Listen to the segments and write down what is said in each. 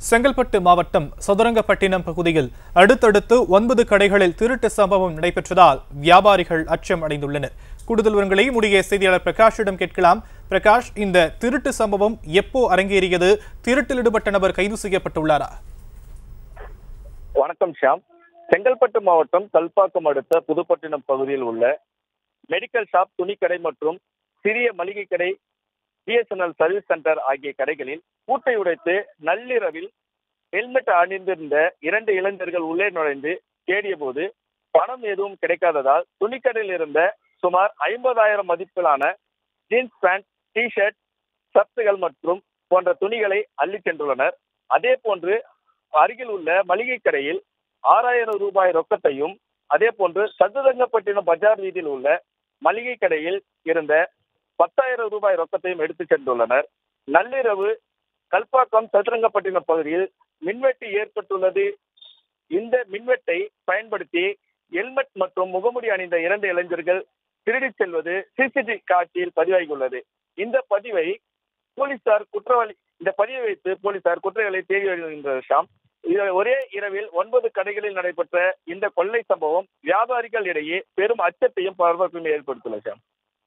செங்கல்பட்டு மாவட்டம் சதுரங்கப்பட்டினம் பகுதியில் அடுத்தடுத்து ஒன்பது கடைகளில் திருட்டு சம்பவம் நடைபெற்றதால் வியாபாரிகள் அச்சம் அடைந்துள்ளனர் கூடுதல் விவரங்களை முடிய செய்தியாளர் பிரகாஷிடம் கேட்கலாம் பிரகாஷ் இந்த திருட்டு சம்பவம் எப்போ அரங்கேறியது திருட்டில் ஈடுபட்ட நபர் கைது செய்யப்பட்டுள்ளாரா வணக்கம் ஷியாம் செங்கல்பட்டு மாவட்டம் கல்பாக்கம் அடுத்த புதுப்பட்டினம் பகுதியில் உள்ள மெடிக்கல் ஷாப் துணிக்கடை மற்றும் சிறிய மளிகை கடை பிஎஸ்என்எல் சர்வீஸ் சென்டர் ஆகிய கடைகளில் பூட்டை உடைத்து நள்ளிரவில் ஹெல்மெட் அணிந்திருந்த இரண்டு இளைஞர்கள் உள்ளே நுழைந்து தேடிய போது பணம் எதுவும் கிடைக்காததால் துணிக்கடையில் இருந்த சுமார் ஐம்பதாயிரம் மதிப்பிலான ஜீன்ஸ் பேண்ட் டி ஷர்ட் ஷர்ட்டுகள் மற்றும் போன்ற துணிகளை அள்ளி சென்றுள்ளனர் அதே போன்று அருகில் உள்ள மளிகை கடையில் ஆறாயிரம் ரூபாய் ரொக்கத்தையும் அதே போன்று சதுரங்கப்பட்டினம் பஜார் வீதியில் உள்ள மளிகை கடையில் இருந்த பத்தாயிரம் ரூபாய் ரொக்கத்தையும் எடுத்து சென்றுள்ளனர் நள்ளிரவு கல்பாக்கம் சதுரங்கப்பட்டினம் பகுதியில் மின்வெட்டு ஏற்பட்டுள்ளது இந்த மின்வெட்டை பயன்படுத்தி ஹெல்மெட் மற்றும் முகமுடி அணிந்த இரண்டு இளைஞர்கள் திருடிச் செல்வது சிசிடிவி காட்சியில் பதிவாகியுள்ளது இந்த பதிவை போலீசார் குற்றவாளி இந்த பதிவை வைத்து போலீசார் குற்றங்களை தேடி வருகின்ற ஷாம் இது ஒரே இரவில் ஒன்பது கடைகளில் நடைபெற்ற இந்த கொள்ளை சம்பவம் வியாபாரிகள் இடையே பெரும் அச்சத்தையும் பரபரப்பையும் ஏற்படுத்தியுள்ளது ஷாம்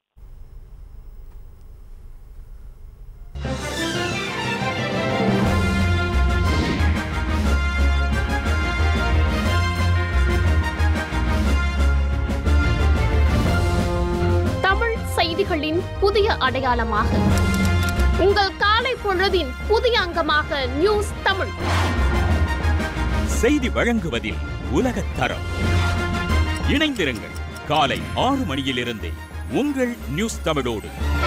தமிழ் செய்திகளின் புதிய அடையாளமாக உங்கள் காலை பொழுதின் புதிய அங்கமாக நியூஸ் தமிழ் செய்தி வழங்குவதில் உலகத் தரம் இணைந்திருங்கள் காலை ஆறு மணியிலிருந்தே உங்கள் நியூஸ் தமிழோடு